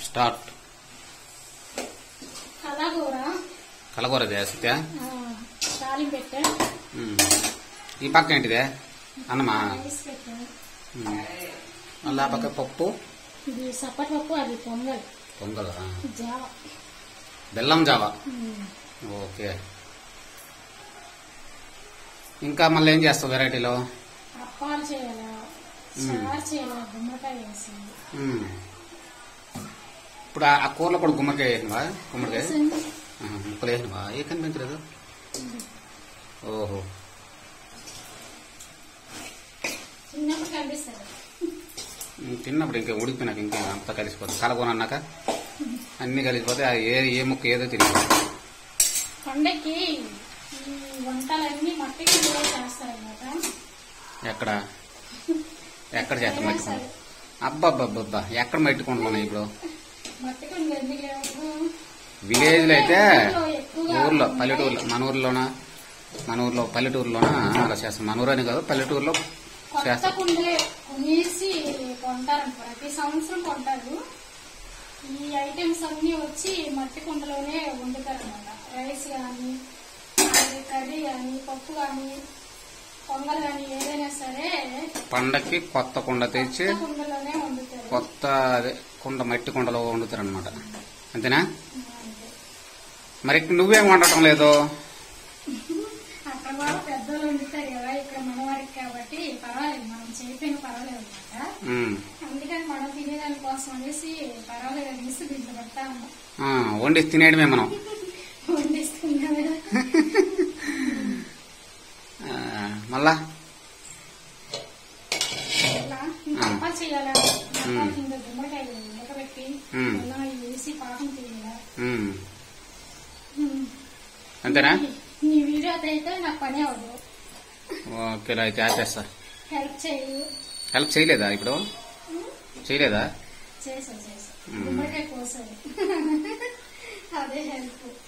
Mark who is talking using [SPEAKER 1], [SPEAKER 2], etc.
[SPEAKER 1] Start
[SPEAKER 2] కలగూర
[SPEAKER 1] కలగూర చేస్తే
[SPEAKER 2] తాలింపు పెట్టా
[SPEAKER 1] ఈ పక్క ఏంటిదే అన్నమా
[SPEAKER 2] రైస్ పెట్టా
[SPEAKER 1] ఉమ్. మళ్ళీ ఆ పక్క పప్పు
[SPEAKER 2] ఇది సప్పటి పప్పు అది పొంగల్
[SPEAKER 1] పొంగల్ ఆ.
[SPEAKER 2] జావ
[SPEAKER 1] బెల్లం జావా
[SPEAKER 2] ఉమ్.
[SPEAKER 1] ఓకే ఇంకా మళ్ళీ ఏం చేస్తావు వెరైటీలో
[SPEAKER 2] అప్పాలు చేయాలా చారు చేయాలా గుమ్మడికాయ వేసి
[SPEAKER 1] ఉమ్. ఇప్పుడు ఆ- ఆ కూరలో కూడా గుమ్మడికాయ వేసినవా గుమ్మడికాయ ఆహా, ముక్కలు వేసినవా ఏ కనిపించలేదు ఓహో
[SPEAKER 2] చిన్నప్పుడు కనిపిస్తారు
[SPEAKER 1] ఉమ్, తిన్నప్పుడు ఇంకా ఉడికిపోయినాక ఇంకా అంతా కలిసిపోతుంది కలగూర అన్నాక అన్ని కలిసిపోతే ఆ ఏ ఏ ముక్క ఏదో తినదు
[SPEAKER 2] పండక్కి ఈ వంటలన్నీ మట్టి కుండలో చేస్తారన్నమాట
[SPEAKER 1] ఎక్కడ ఎక్కడ చేస్తాం మట్టి కుండ అబ్బబ్బబ్బబ్బా ఎక్కడ మట్టి కుండలు ఉన్నాయి ఇప్పుడు
[SPEAKER 2] మట్టి కుండలు ఎందుకు లేవు
[SPEAKER 1] విలేజ్ లో అయితే
[SPEAKER 2] ఊర్లో ఎక్కువగా
[SPEAKER 1] ఊర్లో
[SPEAKER 2] ఉంటాయి.
[SPEAKER 1] పల్లెటూరులో మన ఊర్లోన మన ఊర్లో పల్లెటూరులోన అలా చేస్తాం మన ఊరు అని కాదు పల్లెటూరులో
[SPEAKER 2] కొత్త
[SPEAKER 1] చేస్తాం
[SPEAKER 2] కుండలే కొనేసి కొంటారంట ప్రతి సంవత్సరం కొంటారు ఈ ఐటమ్స్ అన్ని వచ్చి మట్టి కుండలోనే వండుతారన్నమాట రైస్ కానీ కర్రీ కానీ పప్పు కానీ పొంగల్ కానీ ఏదైనా సరే
[SPEAKER 1] పండక్కి కొత్త కుండ తెచ్చి
[SPEAKER 2] కొత్త కుండలోనే వండుతారు
[SPEAKER 1] కొత్త అదే కుండ మట్టి కుండలో వండుతారు అనమాట అంతేనా
[SPEAKER 2] అంతే.
[SPEAKER 1] మరి నువ్వేం వండటం లేదు
[SPEAKER 2] అక్కడ వాళ్ళు పెద్దోళ్ళు వండుతారు కదా ఇక్కడ మనవాడికి కాబట్టి పర్వాలేదు మనం చేయకపోయినా పర్వాలేదు అనమాట
[SPEAKER 1] ఉమ్.
[SPEAKER 2] అందుకని మనం తినేదాని కోసం అనేసి పర్వాలేదు అనేసి దీంట్లో పెడతాము
[SPEAKER 1] ఆ, వండి తినేయడమే మనం
[SPEAKER 2] వండిస్తున్నాం కదా
[SPEAKER 1] ఆ, మళ్ళా
[SPEAKER 2] ఇట్లా ఇంకా అప్పాలు చేయాలా అప్పాలు కింద గుమ్మడికాయలు ఉడకబెట్టి
[SPEAKER 1] మ్మ్.
[SPEAKER 2] బెల్లం అవి వేసి పాకం చేయాలా
[SPEAKER 1] ఉమ్.
[SPEAKER 2] మ్మ్.
[SPEAKER 1] అంతేనా
[SPEAKER 2] నీ వీడియో అయితే నాకు పని అవ్వదు
[SPEAKER 1] ఓకే అయితే ఆపేస్తా
[SPEAKER 2] హెల్ప్ చేయు
[SPEAKER 1] హెల్ప్ చేయలేదా ఇప్పుడు చేయలేదా
[SPEAKER 2] చేసా చేసా
[SPEAKER 1] మ్మ్.
[SPEAKER 2] గుమ్మడికాయ కోసాను అదే హెల్ప్